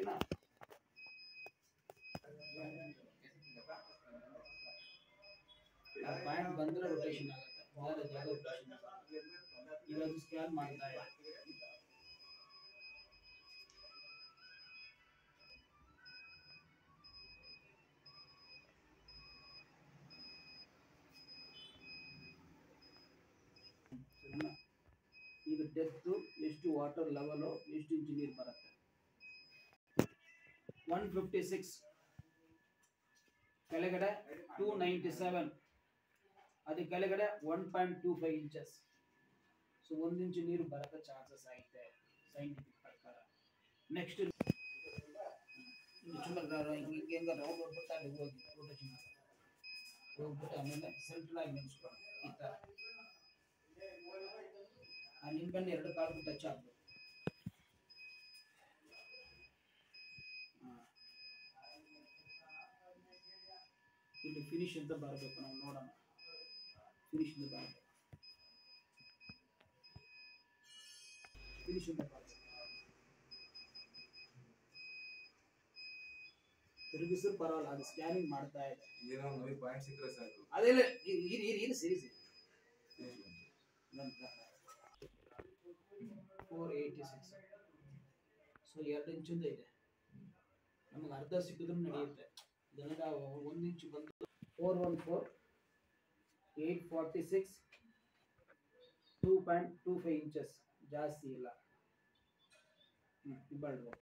ಓಕೆನಾ ಪಾಯಿಂಟ್ ಬಂದ್ರೆ ರೊಟೇಷನ್ ಆಗುತ್ತೆ ಬೇರೆ ಜಾಗ ರೊಟೇಷನ್ ಆಗುತ್ತೆ ಈಗ ಅದು ಸ್ಕ್ಯಾನ್ ಮಾಡ್ತಾ ಇದೆ ಸರಿನಾ ಈಗ ಡೆಪ್ತು ಎಷ್ಟು ವಾಟರ್ ಲೆವೆಲು ಎಷ್ಟು ಇಂಚ್ ನೀರು ಬರುತ್ತೆ ಒನ್ ಫಿಫ್ಟಿ ಸಿಕ್ಸ್ ಕೆಳಗಡೆ ಟೂ ನೈಂಟಿ ಸೆವೆನ್ ಅದು ಕೆಳಗಡೆ one point two five inches so ಒಂದು ಇಂಚು ನೀರು ಬರೋಕ್ಕೆ ಚಾನ್ಸಸ್ ಐತೆ ಸೈಂಟಿಫಿಕ್ ಪ್ರಕಾರ ನೆಕ್ಸ್ಟ್ ಸುಮ್ಮನೆ ಹಿಂಗೆ ಹೆಂಗೆ ಹೋಗ್ಬಿಟ್ಟು ಅಲ್ಲಿ ಹೋಗಿ ರೊಟೇಷನ್ ಹೋಗ್ಬಿಟ್ಟು ಆಮೇಲೆ ಸೆಂಟ್ರಲ್ ಆಗಿ ನಿಲ್ಸ್ಕೊಂಡು ಈ ಥರ ಆ ನಿಂಬೆಹಣ್ಣು ಎರಡು ಕಾಲು ಟಚ್ ಆಗ್ಬೇಕು ಹಾ. ಇಲ್ಲಿ ಫಿನಿಶ್ ಅಂತ ಬರಬೇಕು ನಾವು ನೋಡೋಣ ಫಿನಿಶ್ ಅಂತ ಬರಬೇಕು ಫಿನಿಶ್ ಅಂತ ಬರಬೇಕು ತಿರುಗಿಸಿದ್ರು ಪರವಾಗಿಲ್ಲ ಅದು ಸ್ಕ್ಯಾನಿಂಗ್ ಮಾಡ್ತಾ ಇದೆ ಏನೋ ಒಂದು ನಮಗೆ ಪಾಯಿಂಟ್ ಸಿಕ್ಕರೆ ಸಾಕು ಅದೆಲ್ಲ ಇರಿ ಇರಿ ಇರಿ ಸರಿ ಸರಿ ಫೋರ್ ಏಯ್ಟಿ ಸಿಕ್ಸ್ ಸೊ ಎರಡು ಇಂಚಿಂದ ಇದೆ ನಮಗೆ ಅರ್ಧ ಸಿಕ್ಕಿದ್ರು ನಡೆಯುತ್ತೆ ನನಗೆ ಒಂದು ಇಂಚು ಬಂದು four one four eight forty six two point two five inches ಜಾಸ್ತಿ ಇಲ್ಲ ಹ್ಞೂ ಇಬ್ಬರು